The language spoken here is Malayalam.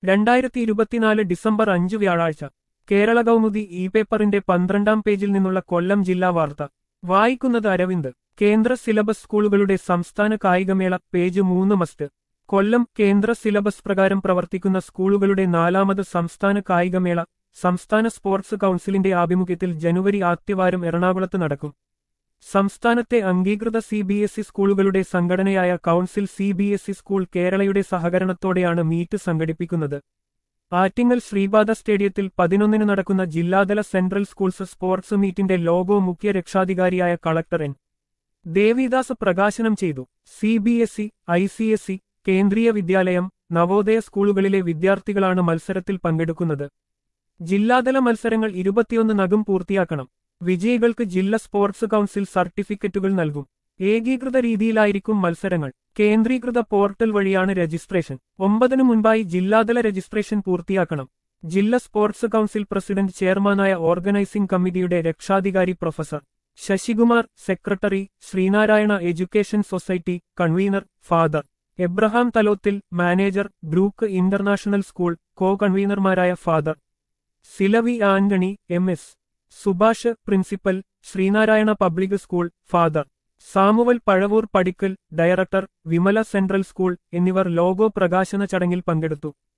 രണ്ടായിരത്തി ഇരുപത്തിനാല് ഡിസംബർ അഞ്ച് വ്യാഴാഴ്ച കേരള കൗമുദി ഇ പേപ്പറിന്റെ പന്ത്രണ്ടാം പേജിൽ നിന്നുള്ള കൊല്ലം ജില്ലാ വാർത്ത വായിക്കുന്നത് അരവിന്ദ് കേന്ദ്ര സിലബസ് സ്കൂളുകളുടെ സംസ്ഥാന കായികമേള പേജ് മൂന്ന് മസ്റ്റ് കൊല്ലം കേന്ദ്ര സിലബസ് പ്രകാരം പ്രവർത്തിക്കുന്ന സ്കൂളുകളുടെ നാലാമത് സംസ്ഥാന കായികമേള സംസ്ഥാന സ്പോർട്സ് കൗൺസിലിന്റെ ആഭിമുഖ്യത്തിൽ ജനുവരി ആദ്യവാരം എറണാകുളത്ത് നടക്കും സംസ്ഥാനത്തെ അംഗീകൃത സി ബി എസ് ഇ സ്കൂളുകളുടെ സംഘടനയായ council C B S E school കേരളയുടെ സഹകരണത്തോടെയാണ് മീറ്റ് സംഘടിപ്പിക്കുന്നത് ആറ്റിങ്ങൽ ശ്രീപാദ സ്റ്റേഡിയത്തിൽ പതിനൊന്നിന് നടക്കുന്ന ജില്ലാതല സെൻട്രൽ സ്കൂൾസ് സ്പോർട്സ് മീറ്റിന്റെ ലോഗോ മുഖ്യ രക്ഷാധികാരിയായ കളക്ടർ എൻ ദേവിദാസ് പ്രകാശനം ചെയ്തു C B S E I C S E Kendriya Vidyalaya Navodaya സ്കൂളുകളിലെ വിദ്യാർത്ഥികളാണ് മത്സരത്തിൽ പങ്കെടുക്കുന്നത് ജില്ലാതല മത്സരങ്ങൾ ഇരുപത്തിയൊന്ന് നഗം പൂർത്തിയാക്കണം വിജയികൾക്ക് ജില്ലാ സ്പോർട്സ് കൗൺസിൽ സർട്ടിഫിക്കറ്റുകൾ നൽകും ഏകീകൃത രീതിയിലായിരിക്കും മത്സരങ്ങൾ കേന്ദ്രീകൃത പോർട്ടൽ വഴിയാണ് രജിസ്ട്രേഷൻ ഒമ്പതിനു മുൻപായി ജില്ലാതല രജിസ്ട്രേഷൻ പൂർത്തിയാക്കണം ജില്ലാ സ്പോർട്സ് കൗൺസിൽ പ്രസിഡന്റ് ചെയർമാനായ ഓർഗനൈസിംഗ് കമ്മിറ്റിയുടെ രക്ഷാധികാരി professor Sasikumar secretary Sreenarayana education society convener father Abraham Thalothil manager Brook international school കോ കൺവീനർമാരായ father Silvy Antony M S Subhash principal Sreenarayana public school father Samuel Pazhavoor Padickal director Vimala central school എന്നിവർ ലോഗോ പ്രകാശന ചടങ്ങിൽ പങ്കെടുത്തു